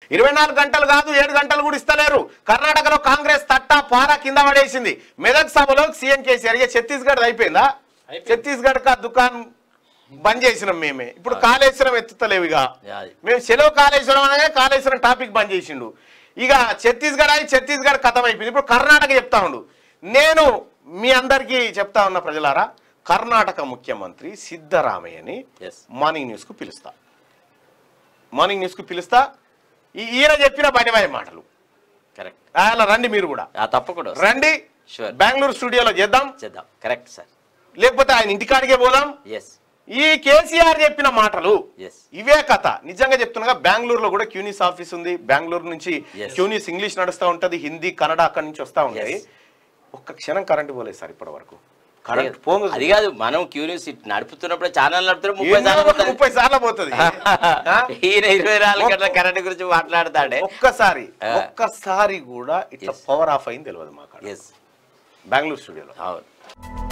ఇరవై నాలుగు గంటలు కాదు ఏడు గంటలు కూడా ఇస్తలేరు కర్ణాటకలో కాంగ్రెస్ తట్టా పారా కింద పడేసింది మెదక్ సభలో సీఎం కేసీఆర్ ఇక ఛత్తీస్గఢ్ అయిపోయిందా అయిపోయింది. ఛత్తీస్గఢ్ కా దుకాన్ బంద్ చేసినాం మేమే ఇప్పుడు కాళేశ్వరం ఎత్తుతలేవు ఇక అది. మేము సెలవు కాళేశ్వరం అనగా కాళేశ్వరం టాపిక్ బంద్ చేసిండు ఇక ఛత్తీస్గఢ్ అయి ఛత్తీస్గఢ్ కథం అయిపోయింది ఇప్పుడు కర్ణాటక చెప్తా ఉండు నేను మీ అందరికీ చెప్తా ఉన్న ప్రజలారా కర్ణాటక ముఖ్యమంత్రి సిద్ధరామయ్యని ఎస్ మార్నింగ్ న్యూస్కు పిలుస్తా మార్నింగ్ న్యూస్కు పిలుస్తా ఈ- ఈయన చెప్పిన బయటవాయ మాటలు కరెక్ట్ అలా రండి మీరు కూడా తప్పకుండా వస్తాం. రండి Sure. బెంగళూరు స్టూడియోలో చేద్దాం చేద్దాం కరెక్ట్ సార్ లేకపోతే ఆయన ఇంటికాడికే పోదాం ఎస్ ఈ కేసీఆర్ చెప్పిన మాటలు ఎస్ ఇవే కథ నిజంగా చెప్తున్నా బెంగళూరులో కూడా క్యూనిస్ ఆఫీస్ ఉంది బెంగళూరు నుంచి Yes. క్యూనిస్ ఇంగ్లీష్ నడుస్తూ ఉంటది హిందీ కన్నడ అక్కడి నుంచి వస్తూ ఉంటాయి Yes. ఒక్క క్షణం కరెంట్ పోలేదు సార్ ఇప్పటి వరకు కరెంట్ పోంగ అది కాదు మనం క్యూరియాసిటీ నడుపుతున్నప్పుడు ఛానల్ నడుపుతున్నప్పుడు ముప్పై ఎన్నో సార్లు ఒక ముప్పై సార్లు పోతుంది ఆ? ఈయన ఇరవై నాలుగు గంటల కరెంట్ గురించి మాట్లాడతాడే ఒక్కసారి ఆ. ఒక్కసారి కూడా ఇట్లా Yes. పవర్ ఆఫ్ అయింది తెలియదు మాకు ఎస్ బెంగళూరు స్టూడియోలో అవును